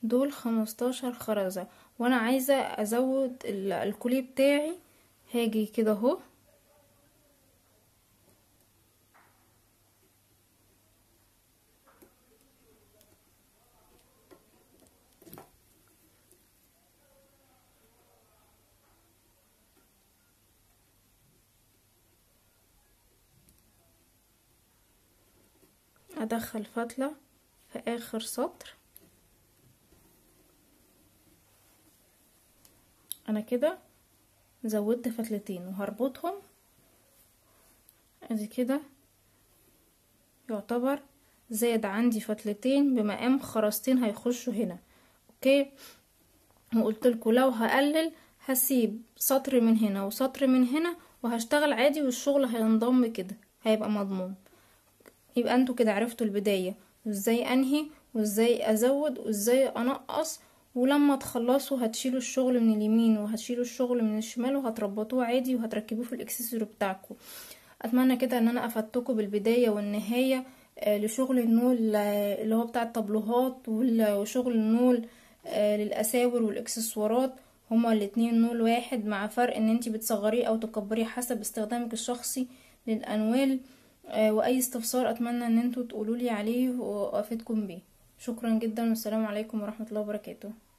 دول خمستاشر خرزة وانا عايزة ازود ال- الكوليه بتاعي هاجي كده اهو ادخل فتلة في اخر سطر انا كده زودت فتلتين وهربطهم ادي كده يعتبر زاد عندي فتلتين بمقام خرزتين هيخشوا هنا اوكي وقلت لكم لو هقلل هسيب سطر من هنا وسطر من هنا وهشتغل عادي والشغل هينضم كده هيبقى مضمون يبقى انتوا كده عرفتوا البداية وازاي انهي وازاي ازود وازاي انقص ولما تخلصوا هتشيلوا الشغل من اليمين وهتشيلوا الشغل من الشمال وهتربطوه عادي وهتركبوه في الاكسسوري بتاعكم اتمنى كده ان انا افدتكم بالبداية والنهاية آه، لشغل النول آه، اللي هو بتاع الطبلوهات وال- وشغل النول آه، للاساور والاكسسوارات هما الاتنين نول واحد مع فرق ان انتي بتصغريه او تكبريه حسب استخدامك الشخصي للانوال آه، واي استفسار اتمنى ان انتوا تقولولي عليه وافيدكم بيه شكرا جدا والسلام عليكم ورحمة الله وبركاته